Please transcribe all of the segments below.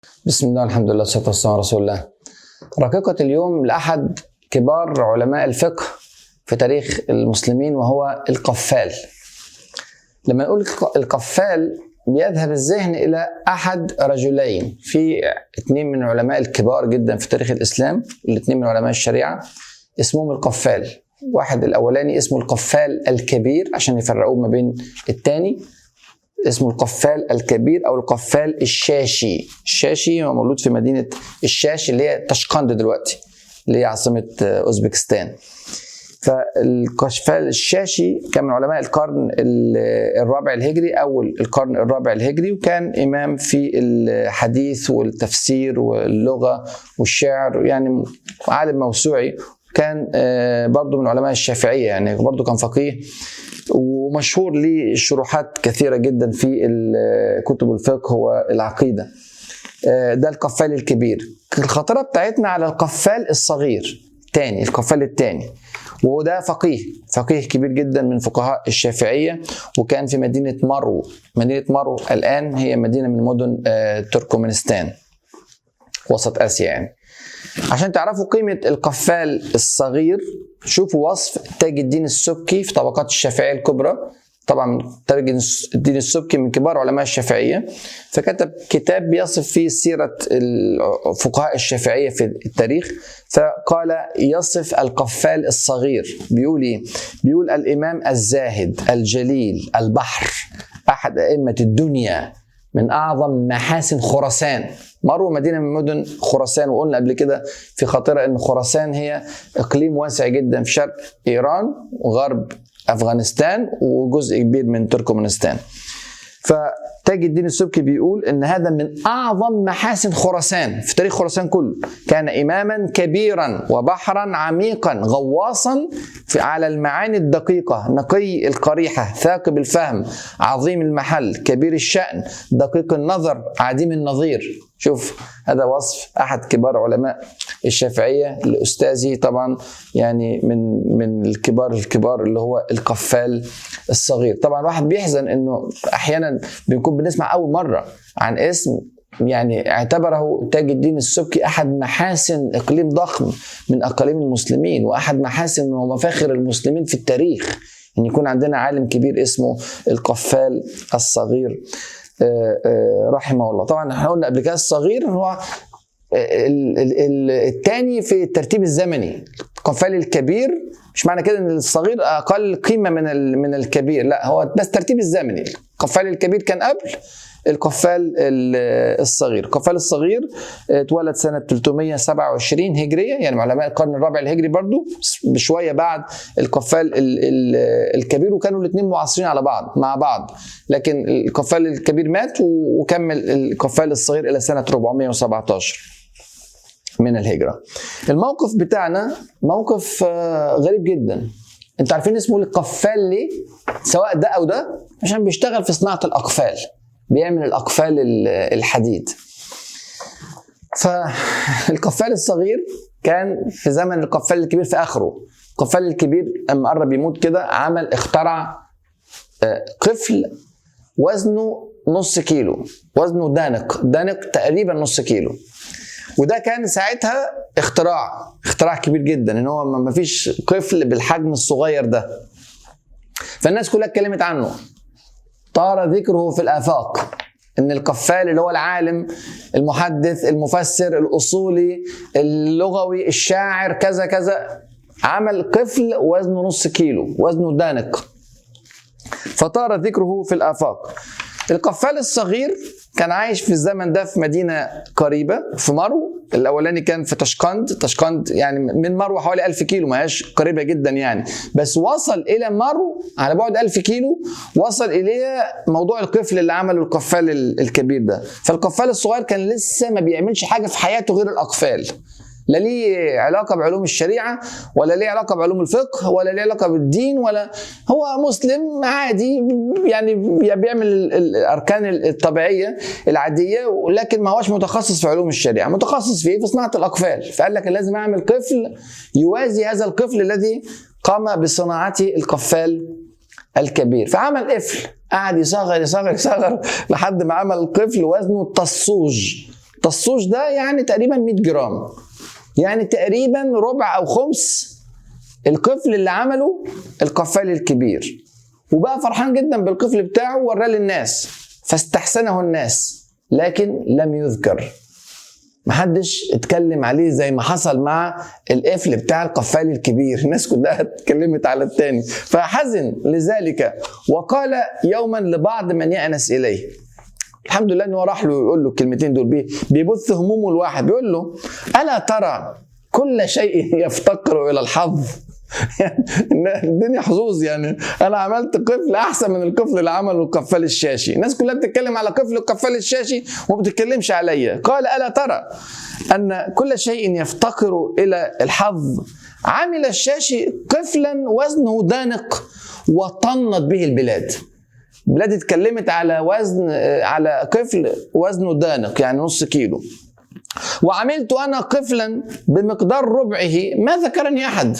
بسم الله الحمد لله والصلاة والسلام على رسول الله رقيقة اليوم لأحد كبار علماء الفقه في تاريخ المسلمين وهو القفال لما نقول القفال بيذهب الذهن إلى أحد رجلين في اثنين من العلماء الكبار جدا في تاريخ الإسلام الاثنين من علماء الشريعة اسمهم القفال واحد الأولاني اسمه القفال الكبير عشان يفرقوه ما بين الثاني اسمه القفال الكبير او القفال الشاشي الشاشي هو مولود في مدينه الشاش اللي هي تشقند دلوقتي اللي هي عاصمه اوزبكستان فالقفال الشاشي كان من علماء القرن الرابع الهجري اول القرن الرابع الهجري وكان امام في الحديث والتفسير واللغه والشعر يعني عالم موسوعي كان برضه من علماء الشافعيه يعني برضه كان فقيه ومشهور ليه شروحات كثيره جدا في كتب الفقه والعقيده ده القفال الكبير الخطيره بتاعتنا على القفال الصغير تاني القفال الثاني وده فقيه فقيه كبير جدا من فقهاء الشافعية وكان في مدينة مرو مدينة مرو الآن هي مدينة من مدن تركمانستان وسط آسيا يعني عشان تعرفوا قيمة القفال الصغير شوفوا وصف تاج الدين السبكي في طبقات الشافعية الكبرى طبعا تاج الدين السبكي من كبار علماء الشافعية فكتب كتاب بيصف فيه سيرة الفقهاء الشافعية في التاريخ فقال يصف القفال الصغير بيقول ايه؟ بيقول الإمام الزاهد الجليل البحر أحد أئمة الدنيا من اعظم محاسن خراسان مروا مدينه من مدن خراسان وقلنا قبل كده في خاطره ان خراسان هي اقليم واسع جدا في شرق ايران وغرب افغانستان وجزء كبير من تركمانستان فتاج الدين السبكي بيقول ان هذا من اعظم محاسن خراسان في تاريخ خراسان كله كان اماما كبيرا وبحرا عميقا غواصا في على المعاني الدقيقه نقي القريحه ثاقب الفهم عظيم المحل كبير الشان دقيق النظر عديم النظير شوف هذا وصف احد كبار علماء الشافعيه لاستاذي طبعا يعني من من الكبار الكبار اللي هو القفال الصغير طبعا الواحد بيحزن انه احيانا بنكون بنسمع اول مره عن اسم يعني اعتبره تاج الدين السبكي احد محاسن اقليم ضخم من اقاليم المسلمين واحد محاسن ومفاخر المسلمين في التاريخ ان يكون عندنا عالم كبير اسمه القفال الصغير رحمه الله طبعا احنا قلنا قبل كده الصغير هو الثاني في الترتيب الزمني القفال الكبير مش معنى كده ان الصغير اقل قيمه من من الكبير لا هو بس الترتيب الزمني القفال الكبير كان قبل القفال الصغير القفال الصغير اتولد سنة 327 هجرية يعني علماء القرن الرابع الهجري برضو بشوية بعد القفال الكبير وكانوا الاثنين معاصرين على بعض مع بعض لكن القفال الكبير مات وكمل القفال الصغير إلى سنة 417 من الهجرة الموقف بتاعنا موقف غريب جدا انتوا عارفين اسمه القفال ليه سواء ده او ده عشان بيشتغل في صناعة الأقفال بيعمل الاقفال الحديد فالقفال الصغير كان في زمن القفال الكبير في اخره القفال الكبير اما قرب يموت كده عمل اخترع قفل وزنه نص كيلو وزنه دانق دانق تقريبا نص كيلو وده كان ساعتها اختراع اختراع كبير جدا ان هو ما فيش قفل بالحجم الصغير ده فالناس كلها اتكلمت عنه طار ذكره في الآفاق إن القفال اللي هو العالم المحدث المفسر الأصولي اللغوي الشاعر كذا كذا عمل قفل وزنه نص كيلو وزنه دانق فطار ذكره في الآفاق القفال الصغير كان عايش في الزمن ده في مدينة قريبة في مرو الأولاني كان في تشقند تشقند يعني من مرو حوالي 1000 كيلو ما هياش قريبة جدا يعني بس وصل إلى مرو على بعد 1000 كيلو وصل إليه موضوع القفل اللي عمله القفال الكبير ده فالقفال الصغير كان لسه ما بيعملش حاجة في حياته غير الأقفال لا ليه علاقة بعلوم الشريعة ولا ليه علاقة بعلوم الفقه ولا ليه علاقة بالدين ولا هو مسلم عادي يعني بيعمل الأركان الطبيعية العادية لكن ما هوش متخصص في علوم الشريعة متخصص في إيه؟ في صناعة الأقفال فقال لك لازم أعمل قفل يوازي هذا القفل الذي قام بصناعته القفال الكبير فعمل قفل قعد يصغر يصغر يصغر لحد ما عمل قفل وزنه تصوج طصوش ده يعني تقريبا 100 جرام يعني تقريبا ربع او خمس القفل اللي عمله القفال الكبير وبقى فرحان جدا بالقفل بتاعه وراه للناس فاستحسنه الناس لكن لم يذكر محدش اتكلم عليه زي ما حصل مع القفل بتاع القفال الكبير الناس كلها اتكلمت على التاني فحزن لذلك وقال يوما لبعض من يأنس إليه الحمد لله انه راح له يقول له الكلمتين دول بيبث همومه الواحد بيقول له الا ترى كل شيء يفتقر الى الحظ الدنيا حظوظ يعني انا عملت قفل احسن من القفل اللي عمله القفال الشاشي الناس كلها بتتكلم على قفل القفال الشاشي وما بتتكلمش عليا قال الا ترى ان كل شيء يفتقر الى الحظ عمل الشاشي قفلا وزنه دانق وطنت به البلاد بلاد اتكلمت على وزن على قفل وزنه دانق يعني نص كيلو وعملت انا قفلا بمقدار ربعه ما ذكرني احد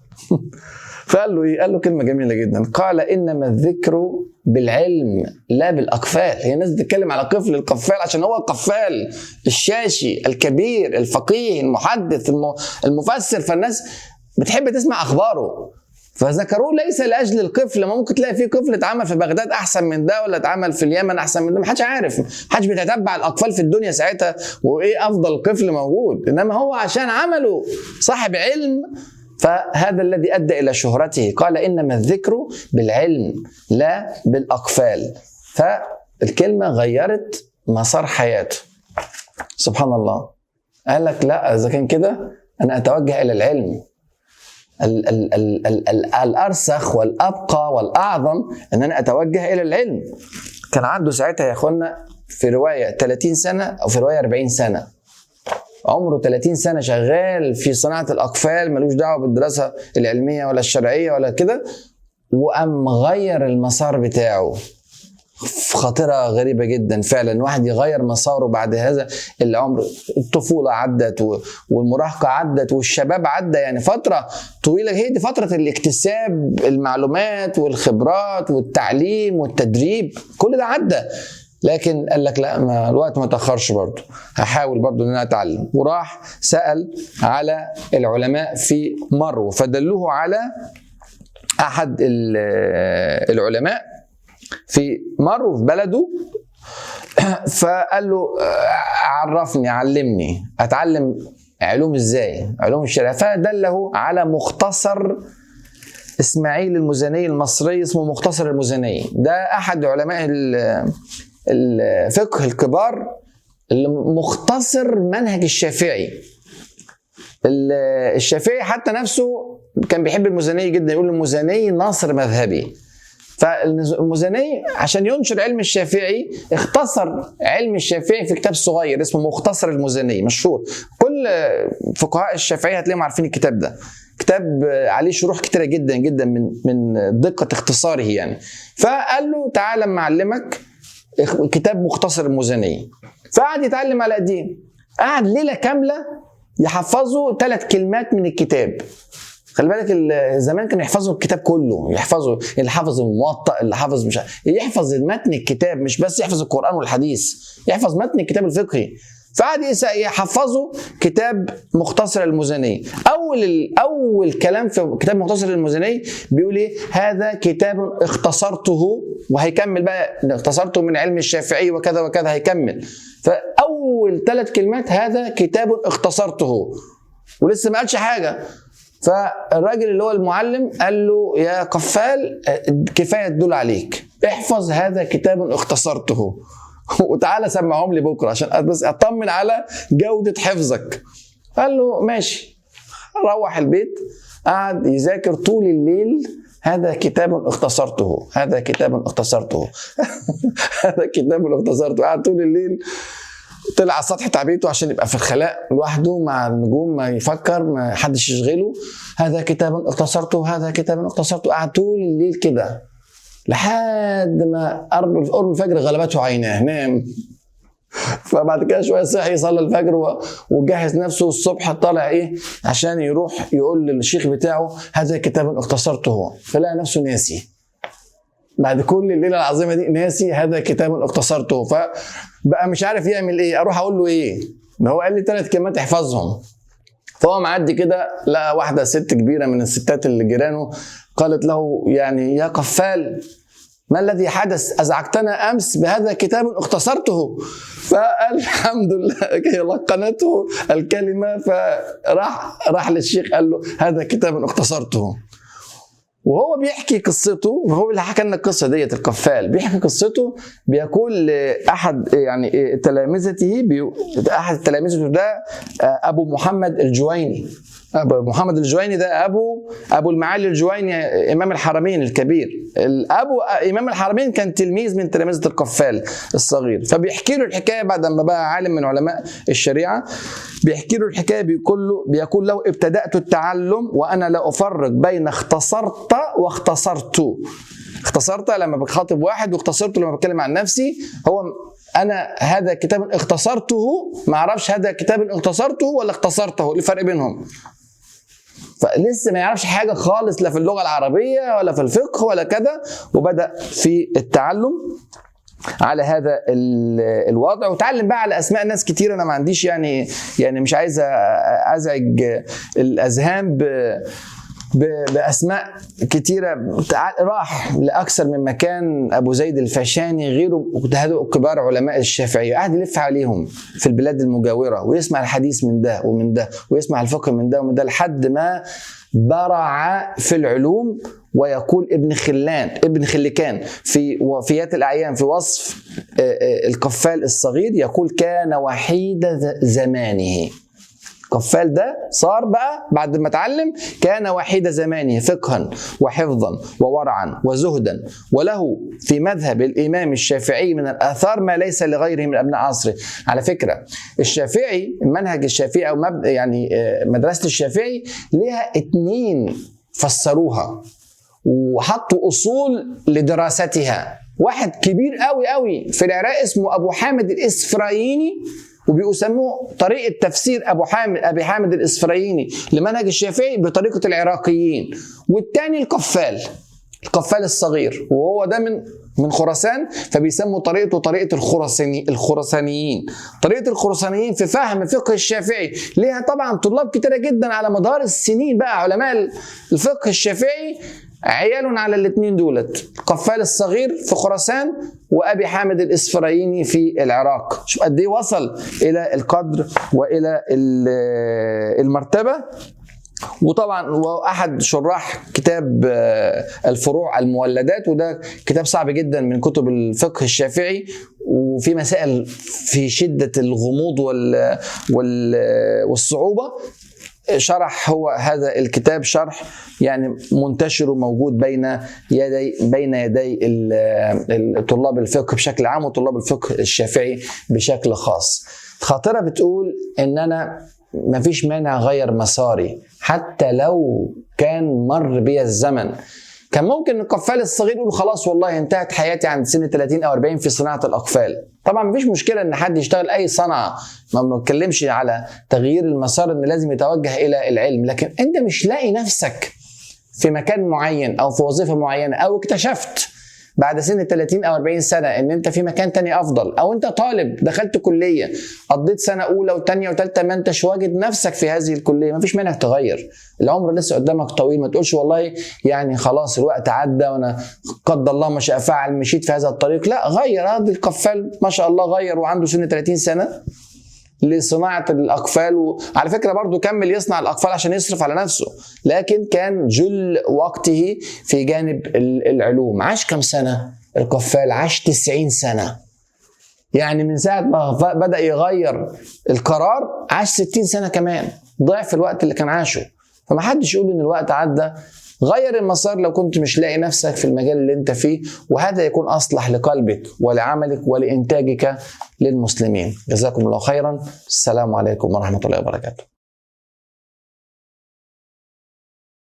فقال له ايه؟ قال له كلمه جميله جدا قال انما الذكر بالعلم لا بالاقفال هي الناس بتتكلم على قفل القفال عشان هو القفال الشاشي الكبير الفقيه المحدث المفسر فالناس بتحب تسمع اخباره فذكروه ليس لاجل القفل ما ممكن تلاقي في قفل اتعمل في بغداد احسن من ده ولا اتعمل في اليمن احسن من ده ما حدش عارف ما حدش بيتتبع الاقفال في الدنيا ساعتها وايه افضل قفل موجود انما هو عشان عمله صاحب علم فهذا الذي ادى الى شهرته قال انما الذكر بالعلم لا بالاقفال فالكلمه غيرت مسار حياته سبحان الله قال لك لا اذا كان كده انا اتوجه الى العلم ال ال ال ال ال الارسخ والابقى والاعظم ان انا اتوجه الى العلم كان عنده ساعتها يا اخوانا في روايه 30 سنه او في روايه 40 سنه عمره 30 سنه شغال في صناعه الاقفال ملوش دعوه بالدراسه العلميه ولا الشرعيه ولا كده وقام غير المسار بتاعه خاطرة غريبة جدا فعلا واحد يغير مساره بعد هذا العمر الطفولة عدت والمراهقة عدت والشباب عدى يعني فترة طويلة هي دي فترة الاكتساب المعلومات والخبرات والتعليم والتدريب كل ده عدى لكن قال لك لا ما الوقت ما تاخرش برضه هحاول برضه ان انا اتعلم وراح سال على العلماء في مرو فدلوه على احد العلماء في مرو في بلده فقال له عرفني علمني اتعلم علوم ازاي علوم الشريعه فدله على مختصر اسماعيل المزني المصري اسمه مختصر المزني ده احد علماء الفقه الكبار اللي مختصر منهج الشافعي الشافعي حتى نفسه كان بيحب المزني جدا يقول المزني ناصر مذهبي فالمزني عشان ينشر علم الشافعي اختصر علم الشافعي في كتاب صغير اسمه مختصر المزني مشهور كل فقهاء الشافعية هتلاقيهم عارفين الكتاب ده كتاب عليه شروح كتيرة جدا جدا من من دقة اختصاره يعني فقال له تعالى اما اعلمك كتاب مختصر المزني فقعد يتعلم على قديم قعد ليله كامله يحفظوا ثلاث كلمات من الكتاب خلي بالك زمان كانوا يحفظوا الكتاب كله يحفظوا اللي حافظ الموطأ اللي حافظ مش يحفظ متن الكتاب مش بس يحفظ القرآن والحديث يحفظ متن الكتاب الفقهي فقعد يحفظوا كتاب مختصر المزني اول اول كلام في كتاب مختصر المزني بيقول ايه هذا كتاب اختصرته وهيكمل بقى اختصرته من علم الشافعي وكذا وكذا هيكمل فاول ثلاث كلمات هذا كتاب اختصرته ولسه ما قالش حاجه فالراجل اللي هو المعلم قال له يا قفال كفايه تدل عليك احفظ هذا كتاب اختصرته وتعالى سمعهم لي بكره عشان بس اطمن على جوده حفظك قال له ماشي روح البيت قعد يذاكر طول الليل هذا كتاب اختصرته هذا كتاب اختصرته هذا كتاب اختصرته قعد طول الليل طلع على سطح تعبيته عشان يبقى في الخلاء لوحده مع النجوم ما يفكر ما حدش يشغله هذا كتاب اختصرته هذا كتاب اختصرته قعد طول الليل كده لحد ما قرب قرب الفجر غلبته عيناه نام فبعد كده شويه صحي صلى الفجر وجهز نفسه الصبح طالع ايه عشان يروح يقول للشيخ بتاعه هذا كتاب اختصرته فلقى نفسه ناسي بعد كل الليله العظيمه دي ناسي هذا كتاب اختصرته فبقى مش عارف يعمل ايه اروح اقول له ايه ده هو قال لي ثلاث كلمات احفظهم فهو معدي كده لقى واحده ست كبيره من الستات اللي جيرانه قالت له يعني يا قفال ما الذي حدث ازعجتنا امس بهذا كتاب اختصرته فقال الحمد لله لقنته الكلمه فراح راح للشيخ قال له هذا كتاب اختصرته وهو بيحكي قصته وهو اللي حكى لنا القصه ديت القفال بيحكي قصته بيقول لاحد يعني تلامذته بي احد تلامذته ده ابو محمد الجويني ابو محمد الجويني ده ابو ابو المعالي الجويني امام الحرمين الكبير الابو امام الحرمين كان تلميذ من تلامذه القفال الصغير فبيحكي له الحكايه بعد ما بقى عالم من علماء الشريعه بيحكي له الحكايه بيقول له بيقول له ابتدات التعلم وانا لا افرق بين اختصرت واختصرت اختصرت لما بخاطب واحد واختصرته لما بتكلم عن نفسي هو انا هذا كتاب اختصرته ما اعرفش هذا كتاب اختصرته ولا اختصرته الفرق بينهم فلسه ما يعرفش حاجه خالص لا في اللغه العربيه ولا في الفقه ولا كذا وبدا في التعلم على هذا الوضع وتعلم بقى على اسماء ناس كتير انا ما عنديش يعني يعني مش عايز ازعج الاذهان ب باسماء كتيره راح لاكثر من مكان ابو زيد الفاشاني غيره هذول كبار علماء الشافعيه قعد يلف عليهم في البلاد المجاوره ويسمع الحديث من ده ومن ده ويسمع الفقه من ده ومن ده لحد ما برع في العلوم ويقول ابن خلان ابن خلكان في وفيات الاعيان في وصف القفال الصغير يقول كان وحيد زمانه قفال ده صار بقى بعد ما اتعلم كان وحيد زمانه فقها وحفظا وورعا وزهدا وله في مذهب الامام الشافعي من الاثار ما ليس لغيره من ابناء عصره على فكره الشافعي المنهج الشافعي او مب... يعني مدرسه الشافعي لها اتنين فسروها وحطوا اصول لدراستها واحد كبير قوي قوي في العراق اسمه ابو حامد الاسفرايني وبيسموه طريقة تفسير أبو حامد أبي حامد الإسفرايني لمنهج الشافعي بطريقة العراقيين والتاني القفال القفال الصغير وهو ده من من خراسان فبيسموا طريقته طريقة الخراساني الخراسانيين طريقة الخراسانيين في فهم فقه الشافعي ليها طبعا طلاب كتيرة جدا على مدار السنين بقى علماء الفقه الشافعي عيال على الاثنين دولت قفال الصغير في خراسان وابي حامد الاسفرايني في العراق شوف قد ايه وصل الى القدر والى المرتبه وطبعا واحد شراح كتاب الفروع المولدات وده كتاب صعب جدا من كتب الفقه الشافعي وفي مسائل في شده الغموض وال والصعوبه شرح هو هذا الكتاب شرح يعني منتشر وموجود بين يدي بين يدي طلاب الفقه بشكل عام وطلاب الفقه الشافعي بشكل خاص. خاطره بتقول ان انا ما فيش مانع اغير مساري حتى لو كان مر بي الزمن كان ممكن القفال الصغير يقول خلاص والله انتهت حياتي عند سن 30 او 40 في صناعه الاقفال طبعا مفيش مشكله ان حد يشتغل اي صنعه ما بتكلمش على تغيير المسار ان لازم يتوجه الى العلم لكن انت مش لاقي نفسك في مكان معين او في وظيفه معينه او اكتشفت بعد سن 30 او 40 سنه ان انت في مكان تاني افضل او انت طالب دخلت كليه قضيت سنه اولى وثانيه وثالثه ما انتش واجد نفسك في هذه الكليه ما فيش مانع تغير العمر لسه قدامك طويل ما تقولش والله يعني خلاص الوقت عدى وانا قدر الله ما شاء فعل مشيت في هذا الطريق لا غير هذا القفال ما شاء الله غير وعنده سن 30 سنه لصناعة الأقفال وعلى فكرة برضو كمل يصنع الأقفال عشان يصرف على نفسه لكن كان جل وقته في جانب العلوم عاش كم سنة القفال عاش 90 سنة يعني من ساعة ما بدأ يغير القرار عاش 60 سنة كمان ضعف الوقت اللي كان عاشه فما حدش يقول ان الوقت عدى غير المسار لو كنت مش لاقي نفسك في المجال اللي انت فيه وهذا يكون اصلح لقلبك ولعملك ولانتاجك للمسلمين جزاكم الله خيرا السلام عليكم ورحمه الله وبركاته